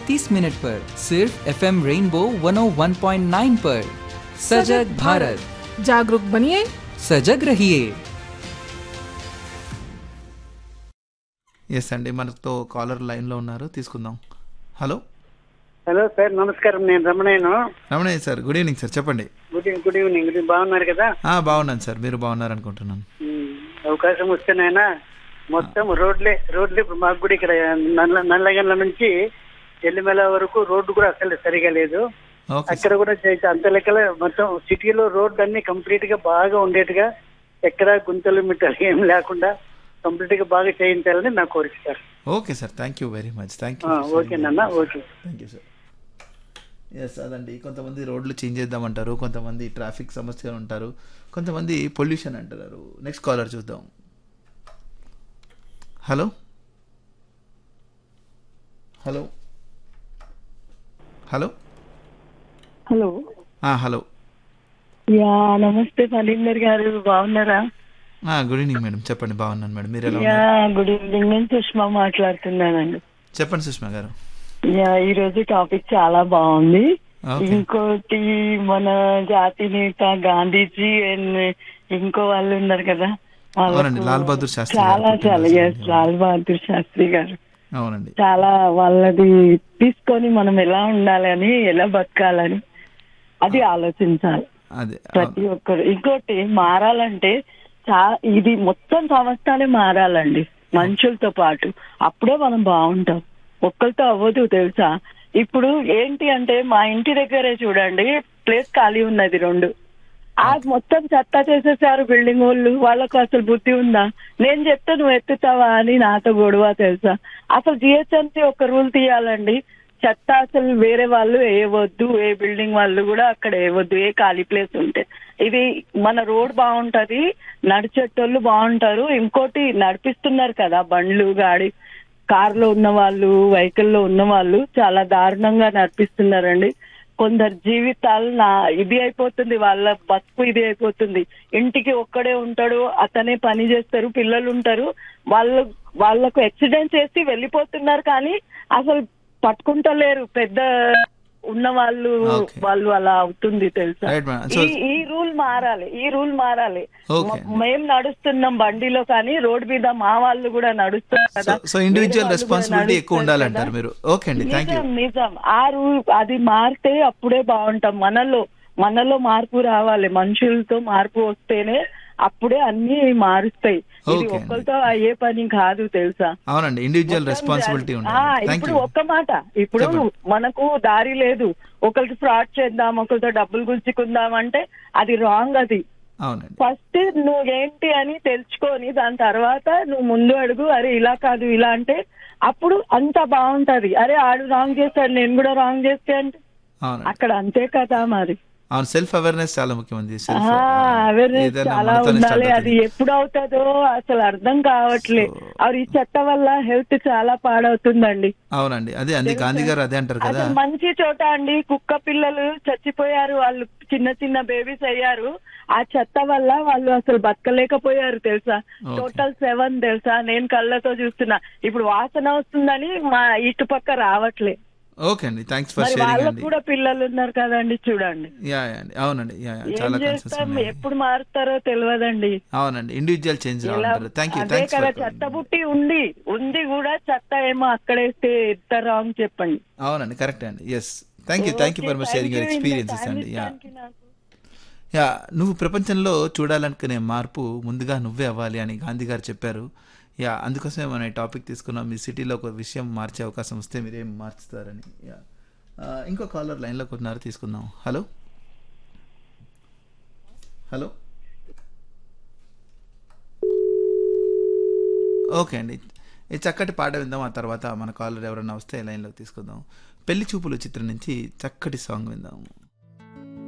30 minute पर सिर्फ F M rainbow 101.9 पर सजग भारत जागरूक बनिए सजग रहिए ఎస్ అండి మనతో కాలర్ లైన్లో ఉన్నారు తీసుకుందాం హలో హలో సార్ నమస్కారం నేను రమణయ్యను Ramanayya sir good evening sir చెప్పండి good evening good evening good evening. బాగున్నారు కదా ఆ, బాగున్నాను సార్ మీరు బాగున్నారు అనుకుంటున్నాను ఉమ్, అవకాశం వస్తేనైనా మొత్తం రోడ్లే రోడ్లు ఇప్పుడు మాకు కూడా ఇక్కడ నల్ల నల్లగండ్ల నుంచి ఎల్లిమెల వరకు రోడ్డు కూడా అసలు సరిగా లేదు ఓకే అక్కడ కూడా చేసే అంత లెక్కల మొత్తం సిటీలో రోడ్లు అన్ని కంప్లీట్ గా బాగా ఉండేట్టుగా ఎక్కడ గుంతలు మిట్టలు ఏం లేకుండా కంప్లీట్ గా బాగా చేయించాలని నా కోరిక sir okay sir thank you very much thank you ఆ, ఓకేనన్నా okay thank you sir yes అదండి కొంతమంది రోడ్లు చేంజ్ చేద్దామంటారు కొంతమంది ట్రాఫిక్ సమస్యలు ఉంటారు కొంతమంది పొల్యూషన్ అంటారు నెక్స్ట్ కాలర్ చూద్దాం హలో హలో హలో హలో ఆ, హలో యా నమస్తే ఫలీందర్ గారు బాగున్నారా ఆ, గుడ్ ఈవినింగ్ మేడం చెప్పండి బాగున్నాను మేడం మీరు ఎలా యా ఉన్నారు గుడ్ ఈవినింగ్ నేను సుష్మా మాట్లాడుతున్నానండి చెప్పండి సుష్మా గారు యా ఈ రోజు టాపిక్ చాలా బాగుంది ఓకే ఇంకోటి మన జాతి నేత గాంధీజీ అండ్ ఇంకో వాళ్ళు ఉన్నారు కదా వాళ్ళకు అవునండి, లాల్ బహదూర్ శాస్త్రి గారు చాలా చాలా పుట్టినరోజు ఎస్ అండి. లాల్ బహదూర్ శాస్త్రి గారు అవునండి చాలా వాళ్ళది తీసుకొని మనం ఎలా ఉండాలని ఎలా బతకాలని అది ఆలోచించాలి అదే ప్రతి ఒక్కరు ఇంకోటి మారాలంటే చా ఇది మొత్తం సంవత్సరాలే మారాలండి మనుషులతో పాటు అప్పుడే మనం బాగుంటాం ఒక్కరితో అవ్వదు తెలుసా ఇప్పుడు ఏంటి అంటే మా ఇంటి దగ్గరే చూడండి ప్లేస్ ఖాళీ ఉన్నది రెండు ఆ మొత్తం చెత్త చేసేసారు బిల్డింగ్ వాళ్ళు వాళ్ళకు అసలు బుద్ధి ఉందా నేను చెప్తే నువ్వు ఎత్తుతావా అని నాతో గొడవ తెలుసా అసలు జిహెచ్ఎంసీ ఒక రూల్ తీయాలండి చెత్త అసలు వేరే వాళ్ళు వేయవద్దు ఏ బిల్డింగ్ వాళ్ళు కూడా అక్కడ వేయవద్దు ఏ ఖాళీ ప్లేస్ ఉంటే ఇది మన రోడ్ బాగుంటది నడిచేటోళ్ళు బాగుంటారు ఇంకోటి నడిపిస్తున్నారు కదా బండ్లు గాడి కార్లో ఉన్న వాళ్ళు వెహికల్లో ఉన్న వాళ్ళు చాలా దారుణంగా నడిపిస్తున్నారండి కొందరు జీవితాలు నా ఇది అయిపోతుంది వాళ్ళ బతుకు ఇది అయిపోతుంది ఇంటికి ఒక్కడే ఉంటాడు అతనే పని చేస్తారు పిల్లలు ఉంటారు వాళ్ళు వాళ్ళకు యాక్సిడెంట్ చేసి వెళ్ళిపోతున్నారు కానీ అసలు పట్టుకుంటలేరు పెద్ద ఉన్న వాళ్ళు Okay. వాళ్ళు అలా అవుతుంది తెలుసా Right, ma'am. So- ఈ ఈ రూల్ మారాలి ఈ రూల్ మారాలి Okay. మ- మేం నడుస్తున్నాం బండిలో కానీ రోడ్ మీద మా వాళ్ళు కూడా నడుస్తున్నారు కదా సో ఇండివిజువల్ వేరే వాళ్ళు రెస్పాన్సిబిలిటీ కూడా ఎక్కువ నడుస్తారు ఉండాలంటారు కదా. మీరు ఓకే అండి థ్యాంక్ యూ నిజం నిజం ఆ రూల్ అది మారితే అప్పుడే బాగుంటాం మనలో మనలో మార్పు రావాలి మనుషులతో మార్పు వస్తేనే అప్పుడే అన్ని మారుస్తాయి ఇది Okay అండి. ఒక్కరితో అయ్యే పని కాదు తెలుసా అవునండి ఇండివిజువల్ మొత్తం రెస్పాన్సిబిలిటీ ఆ, ఉండాలి థ్యాంక్ ఇప్పుడు యూ ఒక్క మాట ఇప్పుడు చెప్పండి. మనకు దారి లేదు ఒకరికి ఫ్రాడ్ చేద్దాం ఒకరితో డబ్బులు గుంజుకుందాం అంటే అది రాంగ్ అది అవునండి ఫస్ట్ నువ్వు ఏంటి అని తెలుసుకొని దాని తర్వాత నువ్వు ముందు అడుగు అరే ఇలా కాదు ఇలా అంటే అప్పుడు అంత బాగుంటది అరే ఆడు రాంగ్ చేస్తాడు నేను కూడా రాంగ్ చేస్తే అంటే అవునండి అక్కడ అంతే కదా మరి అవును సెల్ఫ్ అవేర్నెస్ చాలా ముఖ్యమంది సెల్ఫ్ అవేర్నెస్ చాలా ఉండాలి అది ఎప్పుడు అవుతుందో అసలు అర్థం కావట్లే అవి ఈ చెత్త వల్ల హెల్త్ చాలా పాడవుతుందండి అవునండి అదే అంది గాంధీ గారు అదే అంటారు కదా అసలు మంచి చోట అండి కుక్క పిల్లలు చచ్చిపోయారు వాళ్ళు చిన్న చిన్న బేబీస్ అయ్యారు ఆ చెత్త వల్ల వాళ్ళు అసలు బతకలేకపోయారు తెలుసా Okay. టోటల్ సెవెన్ తెలుసా నేను కళ్ళతో చూస్తున్నా ఇప్పుడు వాసన వస్తుందని మా ఇటు పక్క రావట్లే ఓకే అండి థ్యాంక్స్ ఫర్ మరి షేరింగ్ వాళ్ళకు అండి కూడా పిల్లలు ఉన్నారు కదండి చూడండి యా యా అండి అవునండి యా యా ఏం చాలా కన్సెన్స్ చేస్తాం ఉన్నాయి ఎప్పుడు మారుతారో తెలియదండి అవునండి ఇండివిజువల్ చేంజ్ ఎలా రావాలంటారు థ్యాంక్ యూ అదే థ్యాంక్స్ కదా ఫర్ చెత్త బుట్టి ఉంది ఉంది కూడా చెత్త ఏమో అక్కడేస్తే ఎంత రాంగ్ చెప్పండి అవునండి కరెక్ట్ అండి yes thank you thank you for much sharing your Okay, thank you. Experiences ఇంత అండి time యా ఇచ్చానికి నాకు. యా నువ్వు ప్రపంచంలో చూడాలనుకునే మార్పు ముందుగా నువ్వే అవ్వాలి అని గాంధీ గారు చెప్పారు యా అందుకోసమే మనం ఈ టాపిక్ తీసుకున్నాం మీ సిటీలో ఒక విషయం మార్చే అవకాశం వస్తే మీరేం మార్చుతారని యా ఆ, ఇంకో కాలర్ లైన్లోకి ఉన్నారు తీసుకుందాం హలో హలో ఓకే అండి ఈ చక్కటి పాట విందాం ఆ తర్వాత మన కాలర్ ఎవరైనా వస్తే లైన్లోకి తీసుకుందాం పెళ్లి చూపులు చిత్రం నుంచి చక్కటి సాంగ్ విందాం